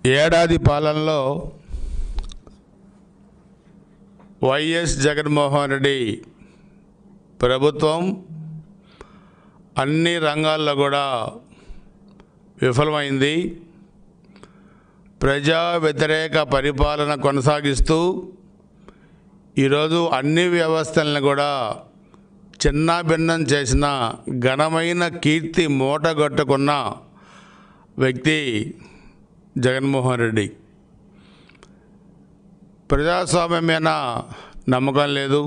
ఏడాది పాలనలో వైఎస్ జగన్మోహన్ రెడ్డి ప్రభుత్వం అన్ని రంగాల్లో కూడా విఫలమైంది ప్రజా వ్యతిరేక పరిపాలన కొనసాగిస్తూ ఈరోజు అన్ని వ్యవస్థలను కూడా చిన్నాభిన్నం చేసిన ఘనమైన కీర్తి మూటగట్టుకున్న వ్యక్తి జగన్మోహన్ రెడ్డి ప్రజాస్వామ్యం మీద నమ్మకం లేదు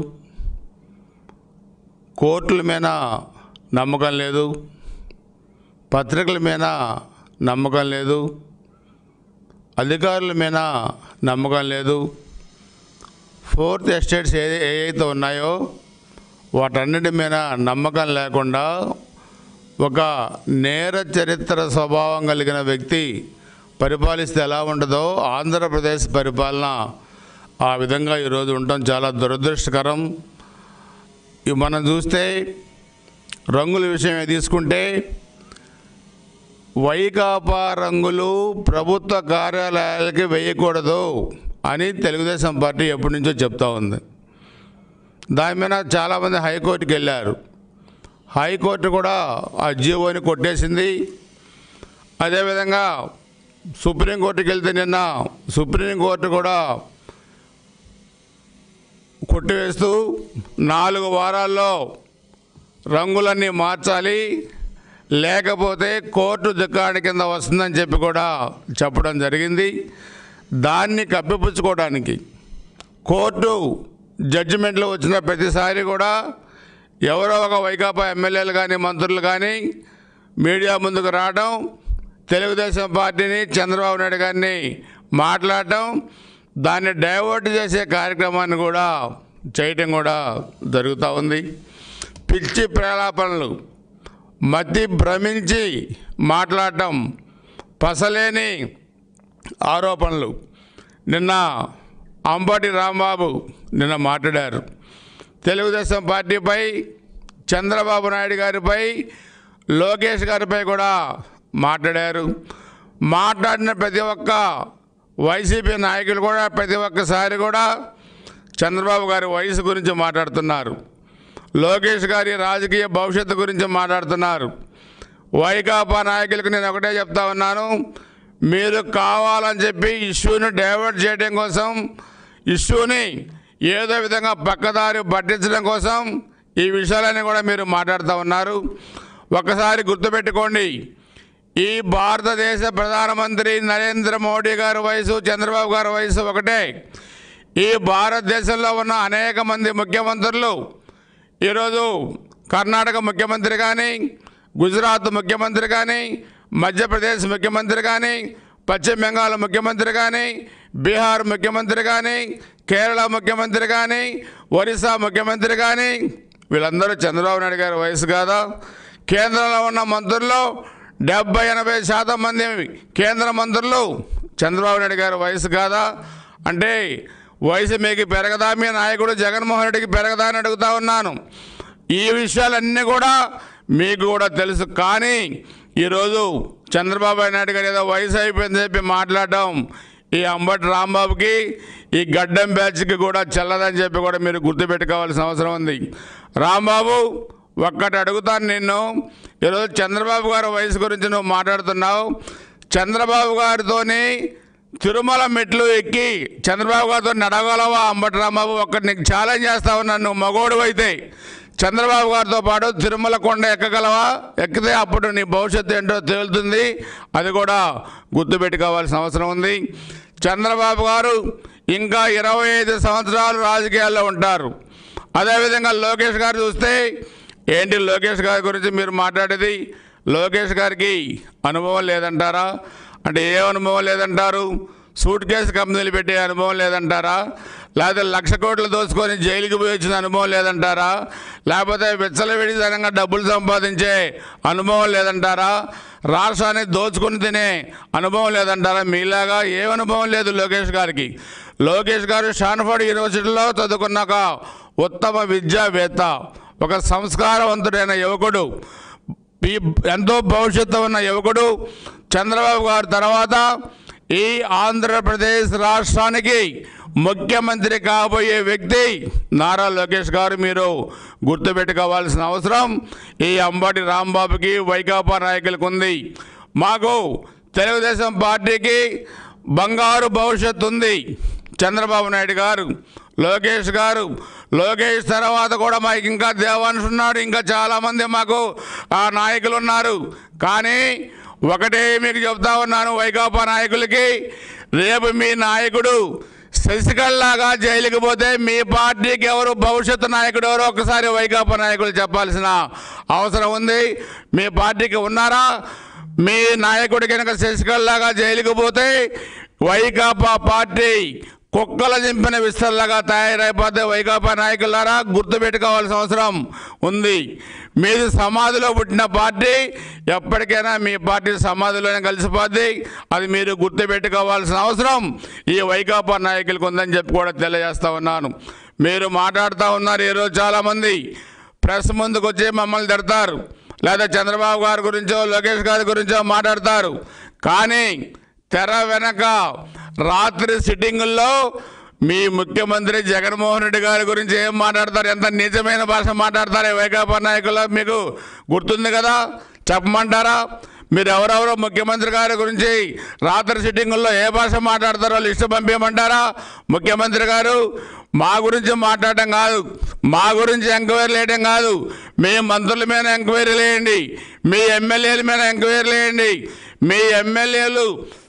కోర్టుల మీద నమ్మకం లేదు పత్రికల మీద నమ్మకం లేదు అధికారుల మీద నమ్మకం లేదు ఫోర్త్ ఎస్టేట్స్ ఏ ఏవైతే ఉన్నాయో వాటన్నిటి మీద నమ్మకం లేకుండా ఒక నేర చరిత్ర స్వభావం కలిగిన వ్యక్తి పరిపాలిస్తే ఎలా ఉంటుందో ఆంధ్రప్రదేశ్ పరిపాలన ఆ విధంగా ఈరోజు ఉండటం చాలా దురదృష్టకరం ఇవి మనం చూస్తే రంగుల విషయమే తీసుకుంటే వైకాపా రంగులు ప్రభుత్వ కార్యాలయాలకి వేయకూడదు అని తెలుగుదేశం పార్టీ ఎప్పటి నుంచో చెప్తా ఉంది దాని మీద చాలామంది హైకోర్టుకి వెళ్ళారు హైకోర్టు కూడా ఆ జీవోని కొట్టేసింది అదేవిధంగా సుప్రీంకోర్టుకి వెళ్తే నిన్న సుప్రీంకోర్టు కూడా కొట్టివేస్తూ నాలుగు వారాల్లో రంగులన్నీ మార్చాలి లేకపోతే కోర్టు దుకాణి కింద వస్తుందని చెప్పి కూడా చెప్పడం జరిగింది దాన్ని కప్పిపుచ్చుకోవడానికి కోర్టు జడ్జిమెంట్లు వచ్చిన ప్రతిసారి కూడా ఎవరో ఒక వైకాపా ఎమ్మెల్యేలు కానీ మంత్రులు కానీ మీడియా ముందుకు రావడం తెలుగుదేశం పార్టీని చంద్రబాబు నాయుడు గారిని మాట్లాడటం దాన్ని డైవర్ట్ చేసే కార్యక్రమాన్ని కూడా చేయటం కూడా జరుగుతూ ఉంది పిచ్చి ప్రేలాపనలు మతి భ్రమించి మాట్లాడటం పసలేని ఆరోపణలు నిన్న అంబటి రాంబాబు నిన్న మాట్లాడారు తెలుగుదేశం పార్టీపై చంద్రబాబు నాయుడు గారిపై లోకేష్ గారిపై కూడా మాట్లాడారు మాట్లాడిన ప్రతి ఒక్క వైసీపీ నాయకులు కూడా ప్రతి ఒక్కసారి కూడా చంద్రబాబు గారి వయసు గురించి మాట్లాడుతున్నారు లోకేష్ గారి రాజకీయ భవిష్యత్తు గురించి మాట్లాడుతున్నారు వైకాపా నాయకులకు నేను ఒకటే చెప్తా ఉన్నాను మీరు కావాలని చెప్పి ఇష్యూని డైవర్ట్ చేయడం కోసం ఇష్యూని ఏదో విధంగా పక్కదారి పట్టించడం కోసం ఈ విషయాలన్నీ కూడా మీరు మాట్లాడుతూ ఉన్నారు ఒకసారి గుర్తుపెట్టుకోండి ఈ భారతదేశ ప్రధానమంత్రి నరేంద్ర మోడీ గారి వయసు చంద్రబాబు గారి వయసు ఒకటే ఈ భారతదేశంలో ఉన్న అనేక మంది ముఖ్యమంత్రులు ఈరోజు కర్ణాటక ముఖ్యమంత్రి కానీ గుజరాత్ ముఖ్యమంత్రి కానీ మధ్యప్రదేశ్ ముఖ్యమంత్రి కానీ పశ్చిమ బెంగాల్ ముఖ్యమంత్రి కానీ బీహార్ ముఖ్యమంత్రి కానీ కేరళ ముఖ్యమంత్రి కానీ ఒరిస్సా ముఖ్యమంత్రి కానీ వీళ్ళందరూ చంద్రబాబు నాయుడు గారి వయసు కాదా కేంద్రంలో ఉన్న మంత్రుల్లో డెబ్బై ఎనభై శాతం మంది కేంద్ర మంత్రులు చంద్రబాబు నాయుడు గారి వయసు కాదా అంటే వయసు మీకు పెరగదా మీ నాయకుడు జగన్మోహన్ రెడ్డికి పెరగదా అని అడుగుతా ఉన్నాను ఈ విషయాలన్నీ కూడా మీకు కూడా తెలుసు కానీ ఈరోజు చంద్రబాబు నాయుడు గారు ఏదో వయసు అయిపోయిందని చెప్పి మాట్లాడడం ఈ అంబటి రాంబాబుకి ఈ గడ్డం బ్యాచ్కి కూడా చెల్లదని చెప్పి కూడా మీరు గుర్తుపెట్టుకోవాల్సిన అవసరం ఉంది రాంబాబు ఒక్కటి అడుగుతాను నిన్ను ఈరోజు చంద్రబాబు గారి వయసు గురించి నువ్వు మాట్లాడుతున్నావు చంద్రబాబు గారితోని తిరుమల మెట్లు ఎక్కి చంద్రబాబు గారితో నడగలవా అంబటి రాంబాబు ఒక్కటి నీకు ఛాలెంజ్ చేస్తా ఉన్నాను నువ్వు మగోడు అయితే చంద్రబాబు గారితో పాటు తిరుమల కొండ ఎక్కగలవా ఎక్కితే అప్పుడు నీ భవిష్యత్తు ఏంటో తేలుతుంది అది కూడా గుర్తుపెట్టుకోవాల్సిన అవసరం ఉంది చంద్రబాబు గారు ఇంకా ఇరవై ఐదు సంవత్సరాలు రాజకీయాల్లో ఉంటారు అదేవిధంగా లోకేష్ గారు చూస్తే ఏంటి లోకేష్ గారి గురించి మీరు మాట్లాడేది లోకేష్ గారికి అనుభవం లేదంటారా అంటే ఏ అనుభవం లేదంటారు సూట్ కేసు కంపెనీలు పెట్టే అనుభవం లేదంటారా లేకపోతే లక్ష కోట్లు దోచుకొని జైలుకి పోయి వచ్చిన అనుభవం లేదంటారా లేకపోతే విచ్చలవిడితనంగా డబ్బులు సంపాదించే అనుభవం లేదంటారా రాష్ట్రాన్ని దోచుకుని తినే అనుభవం లేదంటారా మీలాగా ఏ అనుభవం లేదు లోకేష్ గారికి లోకేష్ గారు షాన్ఫర్డ్ యూనివర్సిటీలో చదువుకున్న ఒక ఉత్తమ విద్యావేత్త ఒక సంస్కారవంతుడైన యువకుడు ఈ ఎంతో భవిష్యత్తు ఉన్న యువకుడు చంద్రబాబు గారి తర్వాత ఈ ఆంధ్రప్రదేశ్ రాష్ట్రానికి ముఖ్యమంత్రి కాబోయే వ్యక్తి నారా లోకేష్ గారు మీరు గుర్తుపెట్టుకోవాల్సిన అవసరం ఈ అంబటి రాంబాబుకి వైకాపా నాయకులకు ఉంది మాకు తెలుగుదేశం పార్టీకి బంగారు భవిష్యత్తు ఉంది చంద్రబాబు నాయుడు గారు లోకేష్ గారు లోకేష్ తర్వాత కూడా మాకు ఇంకా దేవాంశ్ ఉన్నాడు ఇంకా చాలామంది మాకు ఆ నాయకులు ఉన్నారు కానీ ఒకటే మీకు చెప్తా ఉన్నాను వైకాపా నాయకులకి రేపు మీ నాయకుడు శశికళలాగా జైలుకి పోతే మీ పార్టీకి ఎవరు భవిష్యత్తు నాయకుడు ఎవరు ఒకసారి వైకాపా నాయకులు చెప్పాల్సిన అవసరం ఉంది మీ పార్టీకి ఉన్నారా మీ నాయకుడి కనుక శశికళలాగా జైలుకి పోతే వైకాపా పార్టీ కుక్కల చింపిన విస్తరలాగా తయారైపోతే వైకాపా నాయకులారా గుర్తుపెట్టుకోవాల్సిన అవసరం ఉంది మీది సమాధిలో పుట్టిన పార్టీ ఎప్పటికైనా మీ పార్టీ సమాధిలోనే కలిసిపోద్ది అది మీరు గుర్తుపెట్టుకోవాల్సిన అవసరం ఈ వైకాపా నాయకులకు ఉందని చెప్పి కూడా తెలియజేస్తా ఉన్నాను మీరు మాట్లాడుతూ ఉన్నారు ఈరోజు చాలామంది ప్రెస్ ముందుకు వచ్చి మమ్మల్ని తిడతారు లేదా చంద్రబాబు గారి గురించో లోకేష్ గారి గురించో మాట్లాడతారు కానీ తెర వెనక రాత్రి సిట్టింగుల్లో మీ ముఖ్యమంత్రి జగన్మోహన్ రెడ్డి గారి గురించి ఏం మాట్లాడతారు ఎంత నిజమైన భాష మాట్లాడతారు ఈ వైకాపా నాయకులు మీకు గుర్తుంది కదా చెప్పమంటారా మీరు ఎవరెవరో ముఖ్యమంత్రి గారి గురించి రాత్రి సిట్టింగుల్లో ఏ భాష మాట్లాడతారో లిస్టు పంపించమంటారా ముఖ్యమంత్రి గారు మా గురించి మాట్లాడటం కాదు మా గురించి ఎంక్వైరీ వేయడం కాదు మీ మంత్రుల మీద ఎంక్వైరీ వేయండి మీ ఎమ్మెల్యేల మీద ఎంక్వైరీ వేయండి మీ ఎమ్మెల్యేలు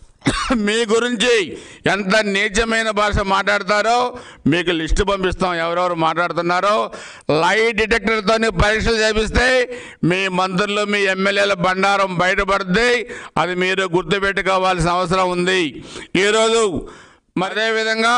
మీ గురించి ఎంత నీచమైన భాష మాట్లాడతారో మీకు లిస్టు పంపిస్తాం ఎవరెవరు మాట్లాడుతున్నారో లైట్ డిటెక్టర్తో పరీక్షలు చేపిస్తే మీ మంత్రులు మీ ఎమ్మెల్యేల బండారం బయటపడుద్ది అది మీరు గుర్తుపెట్టుకోవాల్సిన అవసరం ఉంది ఈరోజు మరే విధంగా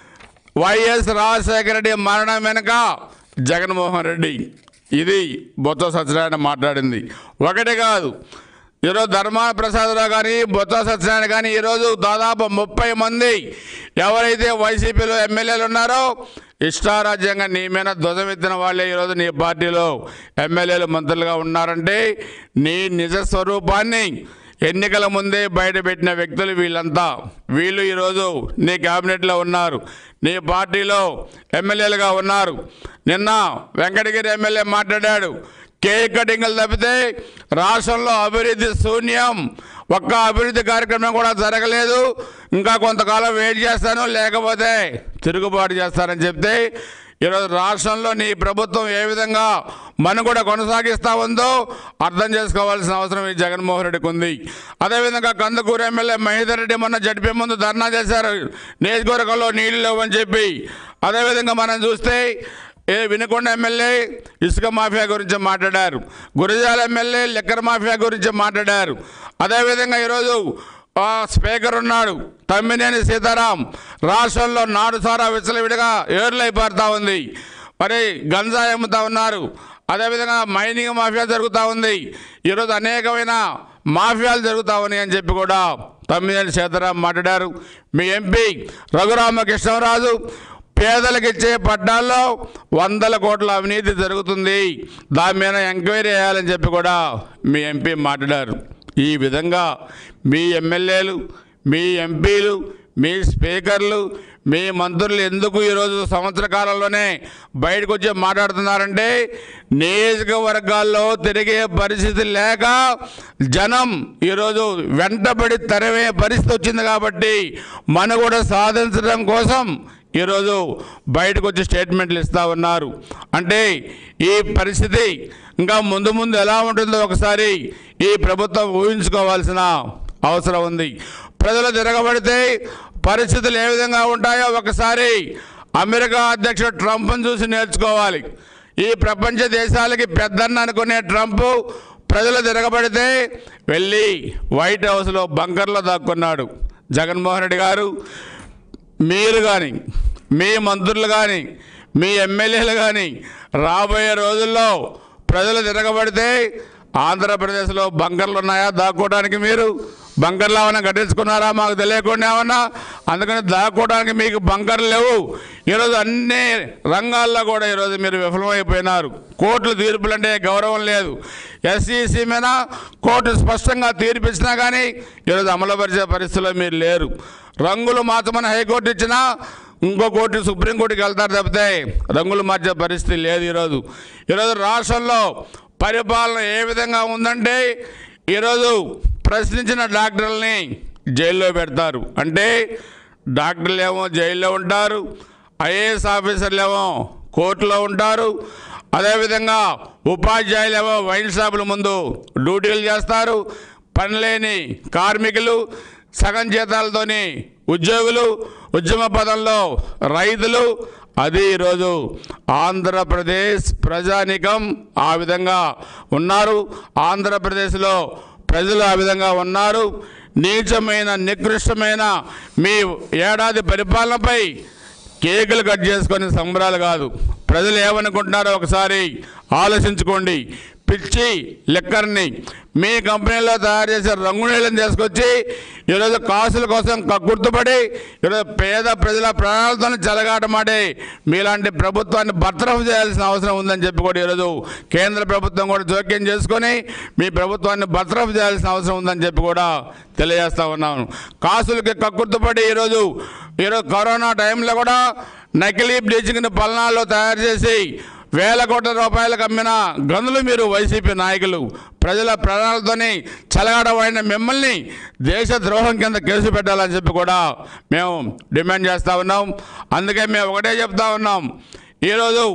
వైఎస్ రాజశేఖర రెడ్డి మరణం వెనుక జగన్మోహన్ రెడ్డి ఇది బొత్స సత్యనారాయణ మాట్లాడింది ఒకటి కాదు ఈరోజు ధర్మాన ప్రసాదరావు కానీ బొత్స సత్యనారాయణ కానీ ఈరోజు దాదాపు ముప్పై మంది ఎవరైతే వైసీపీలో ఎమ్మెల్యేలు ఉన్నారో ఇష్టారాజ్యంగా నీ మీద ధ్వజమెత్తిన వాళ్ళే ఈరోజు నీ పార్టీలో ఎమ్మెల్యేలు మంత్రులుగా ఉన్నారంటే నీ నిజ స్వరూపాన్ని ఎన్నికల ముందే బయటపెట్టిన వ్యక్తులు వీళ్ళంతా వీళ్ళు ఈరోజు నీ క్యాబినెట్లో ఉన్నారు నీ పార్టీలో ఎమ్మెల్యేలుగా ఉన్నారు నిన్న వెంకటగిరి ఎమ్మెల్యే మాట్లాడాడు కేక్ కటింగ్లు తప్పితే రాష్ట్రంలో అభివృద్ధి శూన్యం ఒక్క అభివృద్ధి కార్యక్రమం కూడా జరగలేదు ఇంకా కొంతకాలం వెయిట్ చేస్తాను లేకపోతే తిరుగుబాటు చేస్తానని చెప్తే ఈరోజు రాష్ట్రంలో నీ ప్రభుత్వం ఏ విధంగా మనుగడ కొనసాగిస్తూ ఉందో అర్థం చేసుకోవాల్సిన అవసరం ఈ జగన్మోహన్ రెడ్డికి ఉంది అదేవిధంగా కందుకూరు ఎమ్మెల్యే మహేందర్ రెడ్డి మొన్న జడిపే ముందు ధర్నా చేశారు నియోజకవర్గంలో నీళ్లు లేవని చెప్పి అదేవిధంగా మనం చూస్తే ఏ వినుకొండ ఎమ్మెల్యే ఇసుక మాఫియా గురించి మాట్లాడారు గురజాల ఎమ్మెల్యే లిక్కర్ మాఫియా గురించి మాట్లాడారు అదేవిధంగా ఈరోజు ఆ స్పీకర్ ఉన్నాడు తమ్మినేని సీతారాం రాష్ట్రంలో నాడు సారా విచ్చలవిడిగా ఏర్లై పారుతా ఉంది మరి గంజాయి అమ్ముతా ఉన్నారు అదేవిధంగా మైనింగ్ మాఫియా జరుగుతూ ఉంది ఈరోజు అనేకమైన మాఫియాలు జరుగుతా ఉన్నాయి అని చెప్పి కూడా తమ్మినేని సీతారాం మాట్లాడారు మీ ఎంపీ రఘురామకృష్ణరాజు పేదలకు ఇచ్చే పట్టాల్లో వందల కోట్ల అవినీతి జరుగుతుంది దాని మీద ఎంక్వైరీ చేయాలని చెప్పి కూడా మీ ఎంపీ మాట్లాడారు ఈ విధంగా మీ ఎమ్మెల్యేలు మీ ఎంపీలు మీ స్పీకర్లు మీ మంత్రులు ఎందుకు ఈరోజు సంవత్సర కాలంలోనే బయటకు వచ్చి మాట్లాడుతున్నారంటే నియోజకవర్గాల్లో తిరిగే పరిస్థితి లేక జనం ఈరోజు వెంటబడి తరమే పరిస్థితి వచ్చింది కాబట్టి మనుగడ సాధించడం కోసం ఈరోజు బయటకు వచ్చి స్టేట్మెంట్లు ఇస్తూ ఉన్నారు అంటే ఈ పరిస్థితి ఇంకా ముందు ముందు ఎలా ఉంటుందో ఒకసారి ఈ ప్రభుత్వం ఊహించుకోవాల్సిన అవసరం ఉంది ప్రజలు తిరగబడితే పరిస్థితులు ఏ విధంగా ఉంటాయో ఒకసారి అమెరికా అధ్యక్షుడు ట్రంప్ను చూసి నేర్చుకోవాలి ఈ ప్రపంచ దేశాలకి పెద్దన్న అనుకునే ట్రంప్ ప్రజలు తిరగబడితే వెళ్ళి వైట్ హౌస్లో బంకర్లో దాక్కున్నాడు జగన్మోహన్ రెడ్డి గారు మీరు కానీ మీ మంత్రులు కానీ మీ ఎమ్మెల్యేలు కానీ రాబోయే రోజుల్లో ప్రజలు తిరగబడితే ఆంధ్రప్రదేశ్లో బంకర్లు ఉన్నాయా దాక్కోవడానికి మీరు బంకర్లు ఏమైనా కట్టించుకున్నారా మాకు తెలియకుండా ఏమన్నా అందుకని దాక్కోవడానికి మీకు బంకర్లు లేవు ఈరోజు అన్ని రంగాల్లో కూడా ఈరోజు మీరు విఫలమైపోయినారు కోర్టులు తీర్పులంటే గౌరవం లేదు ఎస్సీసీ మీద కోర్టు స్పష్టంగా తీర్పిచ్చినా కానీ ఈరోజు అమలుపరిచే పరిస్థితిలో మీరు లేరు రంగులు మార్చమని హైకోర్టు ఇచ్చినా ఇంకో కోర్టు సుప్రీంకోర్టుకి వెళ్తారు తప్పితే రంగులు మార్చే పరిస్థితి లేదు ఈరోజు ఈరోజు రాష్ట్రంలో పరిపాలన ఏ విధంగా ఉందంటే ఈరోజు ప్రశ్నించిన డాక్టర్లని జైల్లో పెడతారు అంటే డాక్టర్లు ఏమో జైల్లో ఉంటారు ఐఏఎస్ ఆఫీసర్లు ఏమో కోర్టులో ఉంటారు అదేవిధంగా ఉపాధ్యాయులు ఏమో వైన్ షాపుల ముందు డ్యూటీలు చేస్తారు పనిలేని కార్మికులు సగం జీతాలతోని ఉద్యోగులు ఉద్యమ పదంలో రైతులు అది ఈరోజు ఆంధ్రప్రదేశ్ ప్రజానికం ఆ విధంగా ఉన్నారు ఆంధ్రప్రదేశ్లో ప్రజలు ఆ విధంగా ఉన్నారు నీచమైన నికృష్టమైన మీ ఏడాది పరిపాలనపై కేకులు కట్ చేసుకొని సంబరాలు కాదు ప్రజలు ఏమనుకుంటున్నారో ఒకసారి ఆలోచించుకోండి పిచ్చి లిక్కర్ని మీ కంపెనీలో తయారు చేసే రంగు నీళ్ళని తీసుకొచ్చి ఈరోజు కాసుల కోసం గుర్తుపడి ఈరోజు పేద ప్రజల ప్రాణాలతో చెలగాటమాడి మీలాంటి ప్రభుత్వాన్ని బర్తరఫ్ చేయాల్సిన అవసరం ఉందని చెప్పి కూడా ఈరోజు కేంద్ర ప్రభుత్వం కూడా జోక్యం చేసుకొని మీ ప్రభుత్వాన్ని బర్తరఫ్ చేయాల్సిన అవసరం ఉందని చెప్పి కూడా తెలియజేస్తా ఉన్నాను కాసులకి కక్కుర్తుపడి ఈరోజు ఈరోజు కరోనా టైంలో కూడా నకిలీ బ్లీచింగ్ని పల్నాల్లో తయారు చేసి వేల కోట్ల రూపాయలకు అమ్మిన గనులు మీరు వైసీపీ నాయకులు ప్రజల ప్రాణాలతోని చెలగాడబడిన మిమ్మల్ని దేశ ద్రోహం కింద కేసు పెట్టాలని చెప్పి కూడా మేము డిమాండ్ చేస్తూ ఉన్నాం అందుకే మేము ఒకటే చెప్తా ఉన్నాం ఈరోజు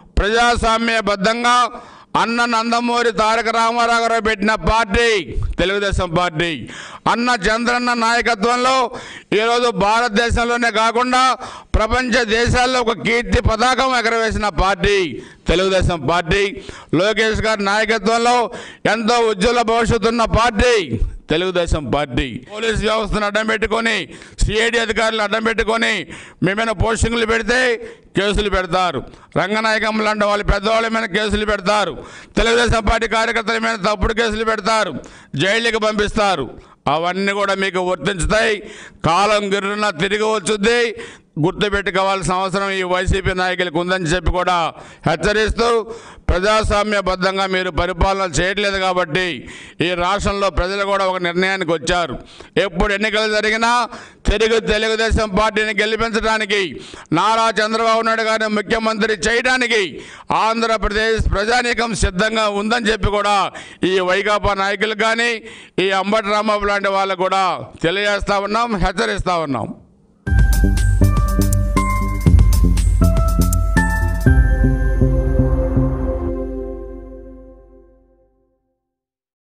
ప్రజాస్వామ్యబద్ధంగా అన్న నందమూరి తారక రామారావు గారు పెట్టిన పార్టీ తెలుగుదేశం పార్టీ అన్న చంద్రన్న నాయకత్వంలో ఈరోజు భారతదేశంలోనే కాకుండా ప్రపంచ దేశాల్లో ఒక కీర్తి పతాకం ఎగరవేసిన పార్టీ తెలుగుదేశం పార్టీ లోకేష్ గారి నాయకత్వంలో ఎంతో ఉజ్వల భవిష్యత్తు ఉన్న పార్టీ తెలుగుదేశం పార్టీ పోలీస్ వ్యవస్థను అడ్డం పెట్టుకొని సిఐడి అధికారులు అడ్డం పెట్టుకొని మేమైనా పోస్టింగ్లు పెడితే కేసులు పెడతారు రంగనాయకం లాంటి వాళ్ళు పెద్దవాళ్ళ మీద కేసులు పెడతారు తెలుగుదేశం పార్టీ కార్యకర్తల మీద తప్పుడు కేసులు పెడతారు జైలుకి పంపిస్తారు అవన్నీ కూడా మీకు వర్తించుతాయి కాలం గిర్రున తిరిగి వచ్చుద్ది గుర్తుపెట్టుకోవాల్సిన అవసరం ఈ వైసీపీ నాయకులకు ఉందని చెప్పి కూడా హెచ్చరిస్తూ ప్రజాస్వామ్యబద్ధంగా మీరు పరిపాలన చేయట్లేదు కాబట్టి ఈ రాష్ట్రంలో ప్రజలు కూడా ఒక నిర్ణయానికి వచ్చారు ఎప్పుడు ఎన్నికలు జరిగినా తిరిగి తెలుగుదేశం పార్టీని గెలిపించడానికి నారా చంద్రబాబు నాయుడు గారిని ముఖ్యమంత్రి చేయడానికి ఆంధ్రప్రదేశ్ ప్రజానీకం సిద్ధంగా ఉందని చెప్పి కూడా ఈ వైకాపా నాయకులు కానీ ఈ అంబటి రాంబాబు లాంటి వాళ్ళు కూడా తెలియజేస్తా ఉన్నాం హెచ్చరిస్తా ఉన్నాం